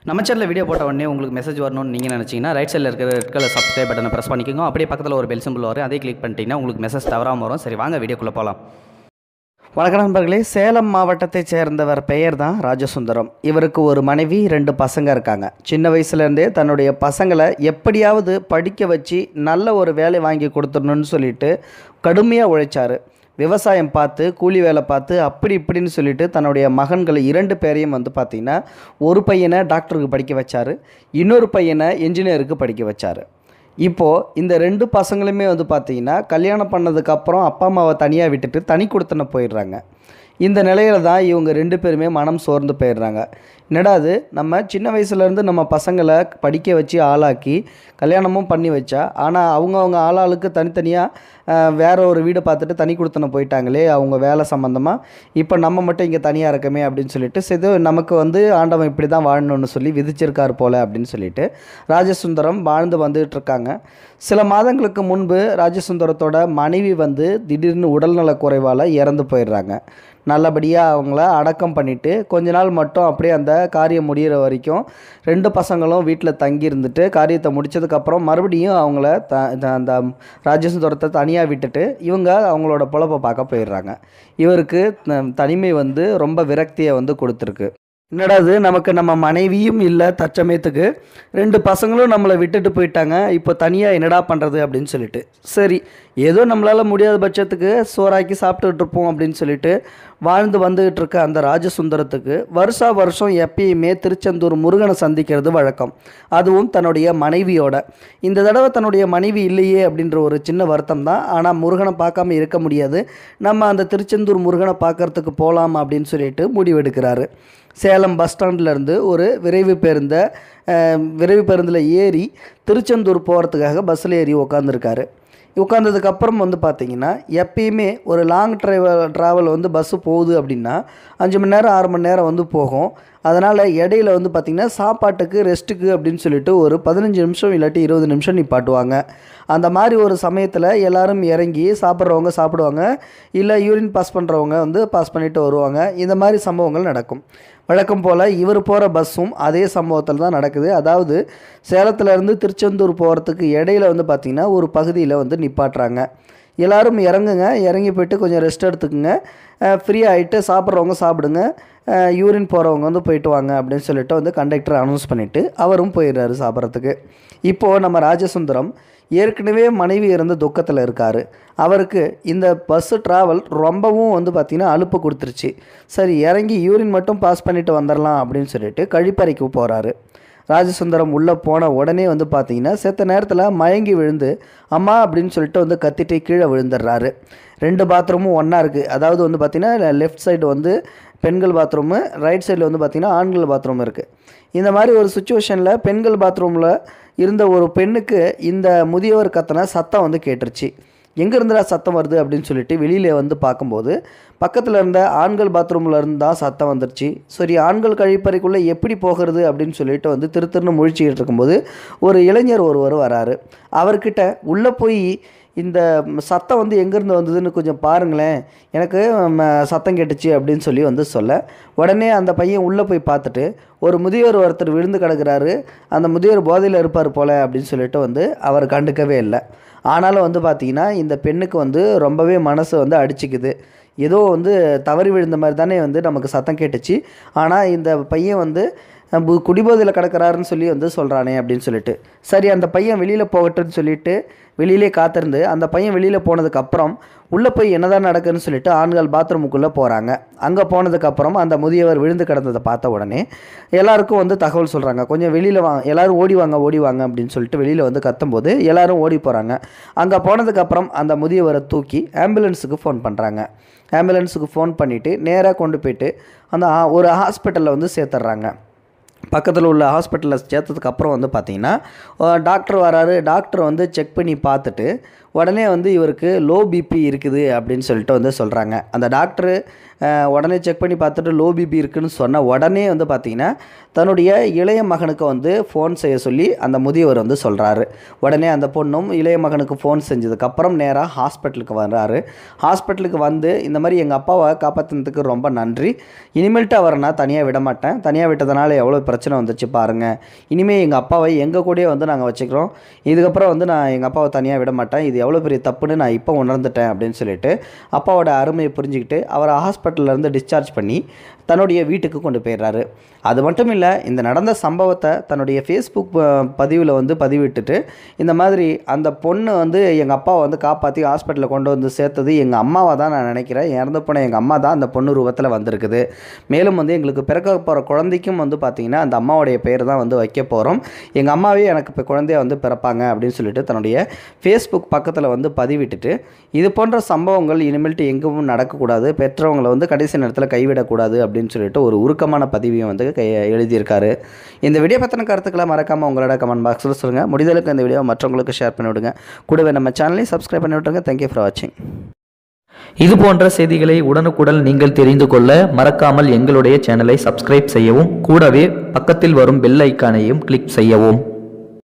நம்ம சேனலில் வீடியோ போட்ட உடனே உங்களுக்கு மெசேஜ் வரணும்னு நீங்கள் நினச்சிங்கன்னா ரைட் சைடில் இருக்கிற ரெட் கலர் சப்ஸ்கிரைப் பட்டனை ப்ரெஸ் பண்ணிக்கோங்க அப்படியே பக்கத்தில் ஒரு பெல் சிம்பிள் வரும் அதே கிளிக் பண்ணிட்டீங்கன்னா உங்களுக்கு மெசேஜ் தவறாமல் வரும் சரி வாங்க வீடியோக்குள்ளே போகலாம் வணக்கம் நண்பர்களே சேலம் மாவட்டத்தைச் சேர்ந்தவர் பெயர் தான் ராஜசுந்தரம் இவருக்கு ஒரு மனைவி ரெண்டு பசங்க இருக்காங்க சின்ன வயசுலேருந்தே தன்னுடைய பசங்களை எப்படியாவது படிக்க வச்சு நல்ல ஒரு வேலை வாங்கி கொடுத்துடணும்னு சொல்லிட்டு கடுமையாக உழைச்சாரு விவசாயம் பார்த்து கூலி வேலை பார்த்து அப்படி இப்படின்னு சொல்லிட்டு தன்னுடைய மகன்களை இரண்டு பேரையும் வந்து பார்த்திங்கன்னா ஒரு பையனை டாக்டருக்கு படிக்க வச்சார் இன்னொரு பையனை இன்ஜினியருக்கு படிக்க வச்சார் இப்போது இந்த ரெண்டு பசங்களுமே வந்து பார்த்தீங்கன்னா கல்யாணம் பண்ணதுக்கப்புறம் அப்பா அம்மாவை தனியாக விட்டுட்டு தனி கொடுத்தன போயிடுறாங்க இந்த நிலையில தான் இவங்க ரெண்டு பேருமே மனம் சோர்ந்து போயிடுறாங்க என்னடா அது நம்ம சின்ன வயசுலேருந்து நம்ம பசங்களை படிக்க வச்சு ஆளாக்கி கல்யாணமும் பண்ணி வச்சா ஆனால் அவங்கவுங்க ஆளாளுக்கு தனித்தனியாக வேற ஒரு வீடு பார்த்துட்டு தனி கொடுத்தன போயிட்டாங்களே அவங்க வேலை சம்மந்தமாக இப்போ நம்ம மட்டும் இங்கே தனியாக இருக்கமே அப்படின்னு சொல்லிட்டு சரி நமக்கு வந்து ஆண்டவன் இப்படி தான் வாழணும்னு சொல்லி விதிச்சிருக்கார் போல அப்படின்னு சொல்லிட்டு ராஜசுந்தரம் வாழ்ந்து வந்துட்டு இருக்காங்க சில மாதங்களுக்கு முன்பு ராஜசுந்தரத்தோட மனைவி வந்து திடீர்னு உடல்நலக் குறைவால் இறந்து போயிடுறாங்க நல்லபடியாக அவங்கள அடக்கம் பண்ணிவிட்டு கொஞ்ச நாள் மட்டும் அப்படியே அந்த காரியம் முடிகிற வரைக்கும் ரெண்டு பசங்களும் வீட்டில் தங்கி இருந்துட்டு காரியத்தை முடிச்சதுக்கப்புறம் மறுபடியும் அவங்கள த த- அந்த ராஜசுந்தரத்தை தனியாக விட்டுட்டு இவங்க அவங்களோட பொழப்பை பார்க்க போயிடுறாங்க இவருக்கு த- தனிமை வந்து ரொம்ப விரக்தியை வந்து கொடுத்துருக்கு என்னடா இது நமக்கு நம்ம மனைவியும் இல்லை தற்சமயத்துக்கு ரெண்டு பசங்களும் நம்மளை விட்டுட்டு போயிட்டாங்க இப்போ தனியாக என்னடா பண்ணுறது அப்படின்னு சொல்லிட்டு சரி ஏதோ நம்மளால் முடியாத பட்சத்துக்கு சோறாக்கி சாப்பிட்டுக்கிட்டு இருப்போம் அப்படின்னு சொல்லிட்டு வாழ்ந்து வந்துகிட்டு இருக்க அந்த ராஜசுந்தரத்துக்கு வருஷா வருஷம் எப்பயுமே திருச்செந்தூர் முருகனை சந்திக்கிறது வழக்கம் அதுவும் தன்னுடைய மனைவியோட இந்த தடவை தன்னுடைய மனைவி இல்லையே அப்படின்ற ஒரு சின்ன வருத்தம் தான் ஆனால் முருகனை பார்க்காம இருக்க முடியாது நம்ம அந்த திருச்செந்தூர் முருகனை பார்க்கறதுக்கு போகலாம் அப்படின்னு சொல்லிட்டு முடிவெடுக்கிறாரு சேலம் பஸ் ஸ்டாண்ட்லேருந்து ஒரு விரைவு பேருந்தை அஹ், விரைவு பேருந்தில் ஏறி திருச்செந்தூர் போகிறதுக்காக பஸ்ஸில் ஏறி உக்காந்துருக்காரு உட்காந்ததுக்கு அப்புறம் வந்து பார்த்தீங்கன்னா எப்பயுமே ஒரு லாங் ட்ரைவல் ட்ராவல் வந்து பஸ்ஸு போகுது அப்படின்னா அஞ்சு மணி நேரம் ஆறு மணி நேரம் வந்து போகும் அதனால் இடையில வந்து பார்த்திங்கன்னா சாப்பாட்டுக்கு ரெஸ்ட்டுக்கு அப்படின்னு சொல்லிட்டு ஒரு பதினஞ்சு நிமிஷம் இல்லாட்டி இருபது நிமிஷம் நிப்பாட்டுவாங்க அந்த மாதிரி ஒரு சமயத்தில் எல்லாரும் இறங்கி சாப்பிட்றவங்க சாப்பிடுவாங்க இல்லை யூரின் பாஸ் பண்ணுறவங்க வந்து பாஸ் பண்ணிட்டு வருவாங்க இந்த மாதிரி சம்பவங்கள் நடக்கும் வழக்கம் போல் இவர் போகிற பஸ்ஸும் அதே சம்பவத்தில் தான் நடக்குது அதாவது சேலத்துலேருந்து திருச்செந்தூர் போகிறதுக்கு இடையில வந்து பார்த்திங்கன்னா ஒரு பகுதியில் வந்து நிப்பாட்டுறாங்க எல்லாரும் இறங்குங்க இறங்கி போயிட்டு கொஞ்சம் ரெஸ்ட் எடுத்துக்கோங்க ஃப்ரீ ஆகிட்டு சாப்பிட்றவங்க சாப்பிடுங்க யூரின் போகிறவங்க வந்து போயிட்டு வாங்க அப்படின்னு சொல்லிட்டு வந்து கண்டக்டர் அனௌன்ஸ் பண்ணிவிட்டு அவரும் போயிடுறாரு சாப்பிட்றதுக்கு இப்போது நம்ம ராஜசுந்தரம் ஏற்கனவே மனைவி இறந்த துக்கத்தில் இருக்கார் அவருக்கு இந்த பஸ்ஸு ட்ராவல் ரொம்பவும் வந்து பார்த்திங்கன்னா அலுப்பு கொடுத்துருச்சு சரி இறங்கி யூரின் மட்டும் பாஸ் பண்ணிட்டு வந்துடலாம் அப்படின்னு சொல்லிட்டு கழிப்பறைக்கு போகிறாரு ராஜசுந்தரம் உள்ளே போன உடனே வந்து பார்த்தீங்கன்னா செத்த நேரத்தில் மயங்கி விழுந்து அம்மா அப்படின்னு சொல்லிட்டு வந்து கத்திட்டு கீழே விழுந்துடுறாரு ரெண்டு பாத்ரூமும் ஒன்றா இருக்குது அதாவது வந்து பார்த்திங்கன்னா லெஃப்ட் சைடு வந்து பெண்கள் பாத்ரூமு ரைட் சைடில் வந்து பார்த்திங்கன்னா ஆண்கள் பாத்ரூம் இருக்குது இந்த மாதிரி ஒரு சுச்சுவேஷனில் பெண்கள் பாத்ரூமில் இருந்த ஒரு பெண்ணுக்கு இந்த முதியவர் கத்தின சத்தம் வந்து கேட்டுருச்சு எங்கே இருந்துடா சத்தம் வருது அப்படின்னு சொல்லிட்டு வெளியில் வந்து பார்க்கும்போது பக்கத்தில் இருந்த ஆண்கள் பாத்ரூமில் இருந்து தான் சத்தம் வந்துருச்சு சரி ஆண்கள் கழிப்பறைக்குள்ளே எப்படி போகிறது அப்படின்னு சொல்லிட்டு வந்து திரு திருன்னு முழிச்சிக்கிட்டு இருக்கும்போது ஒரு இளைஞர் ஒருவர் வராரு அவர்கிட்ட உள்ளே போய் இந்த சத்தம் வந்து எங்கேருந்து வந்ததுன்னு கொஞ்சம் பாருங்களேன் எனக்கு ம, சத்தம் கேட்டுச்சு அப்படின்னு சொல்லி வந்து சொல்ல உடனே அந்த பையன் உள்ளே போய் பார்த்துட்டு ஒரு முதியவர் ஒருத்தர் விழுந்து கிடக்குறாரு அந்த முதியவர் போதையில் இருப்பார் போல அப்படின்னு சொல்லிட்டு வந்து அவர் கண்டுக்கவே இல்லை ஆனாலும் வந்து பார்த்திங்கன்னா இந்த பெண்ணுக்கு வந்து ரொம்பவே மனசு வந்து அடிச்சுக்குது ஏதோ வந்து தவறி விழுந்த மாதிரி தானே வந்து நமக்கு சத்தம் கேட்டுச்சு ஆனால் இந்த பையன் வந்து நம்ம குடிபோதையில் கிடக்கிறாருன்னு சொல்லி வந்து சொல்கிறானே அப்படின்னு சொல்லிட்டு சரி அந்த பையன் வெளியில் போகட்டும்னு சொல்லிட்டு வெளியிலே காத்திருந்து அந்த பையன் வெளியில் போனதுக்கப்புறம் உள்ளே போய் என்னதான் நடக்குதுன்னு சொல்லிட்டு ஆண்கள் பாத்ரூமுக்குள்ளே போகிறாங்க அங்கே போனதுக்கப்புறம் அந்த முதியவர் விழுந்து கிடந்ததை பார்த்த உடனே எல்லாருக்கும் வந்து தகவல் சொல்கிறாங்க கொஞ்சம் வெளியில் வாங்க எல்லாரும் ஓடி வாங்க ஓடி வாங்க அப்படின்னு சொல்லிட்டு வெளியில் வந்து கத்தும்போது எல்லாரும் ஓடி போகிறாங்க அங்கே போனதுக்கப்புறம் அந்த முதியவரை தூக்கி ஆம்புலன்ஸுக்கு ஃபோன் பண்ணுறாங்க ஆம்புலன்ஸுக்கு ஃபோன் பண்ணிவிட்டு நேராக கொண்டு போயிட்டு அந்த ஆ- ஒரு ஹாஸ்பிட்டலில் வந்து சேர்த்துட்றாங்க பக்கத்தில் உள்ள ஹாஸ்பிட்டலில் சேர்த்ததுக்கு அப்புறம் வந்து பார்த்தீங்கன்னா டாக்டர் வராரு டாக்டர் வந்து செக் பண்ணி பார்த்துட்டு உடனே வந்து இவருக்கு லோ பிபி இருக்குது அப்படின்னு சொல்லிட்டு வந்து சொல்கிறாங்க அந்த டாக்டரு அஹ், உடனே செக் பண்ணி பார்த்துட்டு லோ பிபி இருக்குன்னு சொன்ன உடனே வந்து பார்த்திங்கன்னா தன்னுடைய இளைய மகனுக்கு வந்து ஃபோன் செய்ய சொல்லி அந்த முதியவர் வந்து சொல்கிறாரு உடனே அந்த பொண்ணும் இளைய மகனுக்கு ஃபோன் செஞ்சதுக்கப்புறம் நேராக ஹாஸ்பிட்டலுக்கு வர்றாரு ஹாஸ்பிட்டலுக்கு வந்து இந்த மாதிரி எங்கள் அப்பாவை காப்பாற்றினதுக்கு ரொம்ப நன்றி இனிமேல்ட்டு அவரை நான் தனியாக விட மாட்டேன் தனியாக விட்டதுனால எவ்வளோ பிரச்சனை வந்துச்சு பாருங்கள் இனிமேல் எங்கள் அப்பாவை எங்கள் கூடயே வந்து நாங்கள் வச்சுக்கிறோம் இதுக்கப்புறம் வந்து நான் எங்கள் அப்பாவை தனியாக விட மாட்டேன் இது எவ்வளோ பெரிய தப்புன்னு நான் இப்போ உணர்ந்துட்டேன் அப்படின்னு சொல்லிட்டு அப்பாவோட அருமையை புரிஞ்சுக்கிட்டு அவரை ஹாஸ்பிட்டல்லேருந்து டிஸ்சார்ஜ் பண்ணி தன்னுடைய வீட்டுக்கு கொண்டு போயிடுறாரு அது மட்டும் இல்லை இந்த நடந்த சம்பவத்தை தன்னுடைய ஃபேஸ்புக் பதிவில் வந்து பதிவிட்டுட்டு இந்த மாதிரி அந்த பொண்ணு வந்து எங்கள் அப்பாவை வந்து காப்பாற்றி ஹாஸ்பிட்டலில் கொண்டு வந்து சேர்த்தது எங்கள் அம்மாவை தான் நான் நினைக்கிறேன் இறந்து போன எங்கள் அம்மா தான் அந்த பொண்ணு ரூபத்தில் வந்திருக்குது மேலும் வந்து எங்களுக்கு பிறக்க போகிற குழந்தைக்கும் வந்து பார்த்திங்கன்னா அந்த அம்மாவுடைய பேர் தான் வந்து வைக்க போகிறோம் எங்கள் அம்மாவே எனக்கு இப்போ குழந்தைய வந்து பிறப்பாங்க அப்படின்னு சொல்லிட்டு தன்னுடைய ஃபேஸ்புக் பக்கத்தில் வந்து பதிவிட்டுட்டு இது போன்ற சம்பவங்கள் இனிமேல்ட்டு எங்கும் நடக்கக்கூடாது பெற்றவங்களை வந்து கடைசி நேரத்தில் கைவிடக்கூடாது அப்படின்னு சொல்லிட்டு ஒரு உருக்கமான பதிவையும் வந்து கை எழுதியிருக்காரு இந்த வீடியோ பற்றின கருத்துக்களை மறக்காமல் உங்களோட கமெண்ட் பாக்ஸில் சொல்லுங்கள் முடிதலுக்கு இந்த வீடியோ மற்றவங்களுக்கு ஷேர் பண்ணி விடுங்க கூடவே நம்ம சேனலையும் சப்ஸ்கிரைப் பண்ணி விட்டுருங்க தேங்க்யூ ஃபார் வாட்சிங் இது போன்ற செய்திகளை உடனுக்குடன் நீங்கள் தெரிந்து கொள்ள மறக்காமல் எங்களுடைய சேனலை சப்ஸ்கிரைப் செய்யவும் கூடவே பக்கத்தில் வரும் பெல் ஐக்கானையும் கிளிக் செய்யவும்